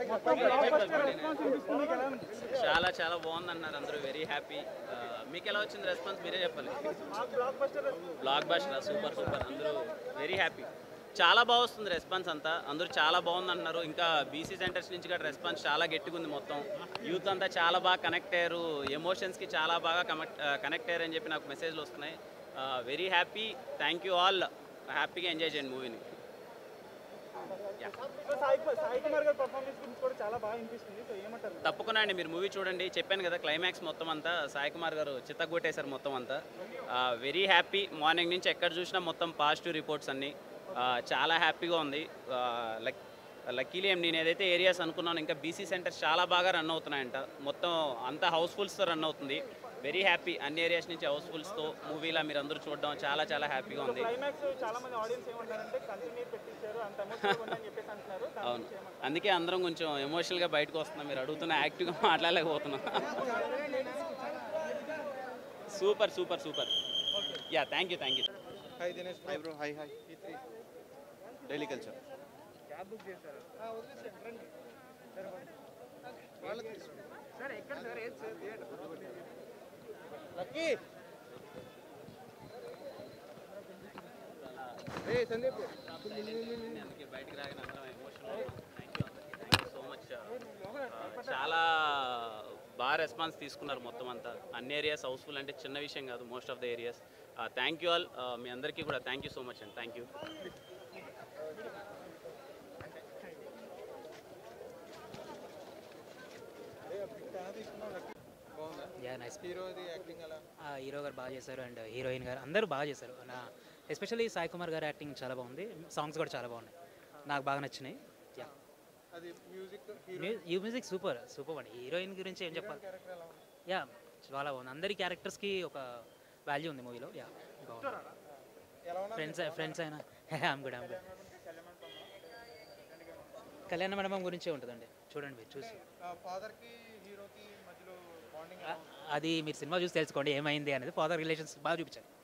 చాలా చాలా బాగుంది అన్నారు అందరూ వెరీ హ్యాపీ మీకు ఎలా వచ్చింది రెస్పాన్స్ మీరే చెప్పాలి బ్లాక్ బస్టర్ సూపర్ సూపర్ అందరూ వెరీ హ్యాపీ చాలా బాగా వస్తుంది రెస్పాన్స్ అంతా అందరూ చాలా బాగుంది అంటున్నారు ఇంకా బీసీ సెంటర్స్ నుంచి కూడా రెస్పాన్స్ చాలా గట్టిగా ఉంది మొత్తం యూత్ అంతా చాలా బాగా కనెక్ట్ అయ్యారు ఎమోషన్స్కి చాలా బాగా కనెక్ట్ కనెక్ట్ అయ్యారు అని చెప్పి నాకు మెసేజ్లు వస్తున్నాయి very happy thank you all హ్యాపీగా ఎంజాయ్ చేయండి మూవీని సాయి సాయి కుమార్ గారి పర్ఫార్మెన్స్ గురించి కూడా చాలా బాగా అనిపిస్తుంది సో ఏమంటారు తప్పకుండా అండి మీరు మూవీ చూడండి చెప్పాను కదా క్లైమాక్స్ మొత్తం అంతా సాయి కుమార్ గారు చిత్తగొట్టేశారు మొత్తం అంతా వెరీ హ్యాపీ మార్నింగ్ నుంచి ఎక్కడ చూసినా మొత్తం పాజిటివ్ రిపోర్ట్స్ అన్నీ ఆ, చాలా హ్యాపీగా ఉంది లక్ లక్కీలీ ఏం నేను ఏదైతే ఏరియాస్ అనుకున్నాను ఇంకా బీసీ సెంటర్స్ చాలా బాగా రన్ అవుతున్నాయంట మొత్తం అంతా హౌస్ఫుల్స్తో రన్ అవుతుంది వెరీ హ్యాపీ అన్ని ఏరియాస్ నుంచి హౌస్ఫుల్స్తో మూవీలా మీరు అందరూ చూడడం చాలా చాలా హ్యాపీగా ఉంది క్లైమాక్స్ చాలా మంది ఆడియన్స్ ఏమంటారంటే కంటిన్యూ పెట్టించారు అంత ఎమోషనల్ ఉందని చెప్పేసి అంటున్నారు దాని అవును గురించి ఏమంటారు? అందుకే అందరం కొంచెం ఎమోషనల్గా బయటకు వస్తున్నాం మీరు అడుగుతున్న యాక్టివ్గా మాట్లాడలేకపోతున్నాం super super super yeah thank you thank you hi Dinesh hi bro hi hi daily culture cab book చేశారు సార్ ఎక్కడ సార్ ఏది సార్ థియేటర్ లక్కీ రే సందీప్ అందుకే బయటికి రాగానే అందరం emotional thank you thank you so much చాలా బాగా రెస్పాన్స్ తీసుకున్నారు మొత్తం అంతా అన్ని ఏరియాస్ హౌస్ఫుల్ అంటే చిన్న విషయం కాదు most of the areas thank you all మీ అందరికీ కూడా థ్యాంక్ యూ సో మచ్ అండి థ్యాంక్ యూ బాగుందా యా నైస్ హీరోది యాక్టింగ్ అలా హీరో గారు బాగా చేశారు అండ్ హీరోయిన్ గారు అందరూ బాగా చేశారు నా ఎస్పెషల్లీ సాయి కుమార్ గారు యాక్టింగ్ చాలా బాగుంది సాంగ్స్ కూడా చాలా బాగున్నాయి నాకు బాగా నచ్చినాయి యా అది మ్యూజిక్ హీరో ఈ మ్యూజిక్ సూపర్ సూపర్ అండి హీరోయిన్ గురించి ఏం చెప్పాలి క్యారెక్టర్ ఎలా ఉంది యా చాలా బాగుంది అందరి క్యారెక్టర్స్కి ఒక వాల్యూ ఉంది మూవీలో యా బాగుంది ఎలా ఉన్నా ఫ్రెండ్స్ ఫ్రెండ్స్ అయినా ఐమ్ గుడ్ ఐమ్ గుడ్ కళ్యాణ మండపం గురించే ఉంటుందండి చూడండి మీరు చూసి ఫాదర్ కి హీరోకి మధ్యలో బాండింగ్ ఆ, అది మీరు సినిమా చూసి తెలుసుకోండి ఏమైంది అనేది ఫాదర్ రిలేషన్స్ బాగా చూపించారు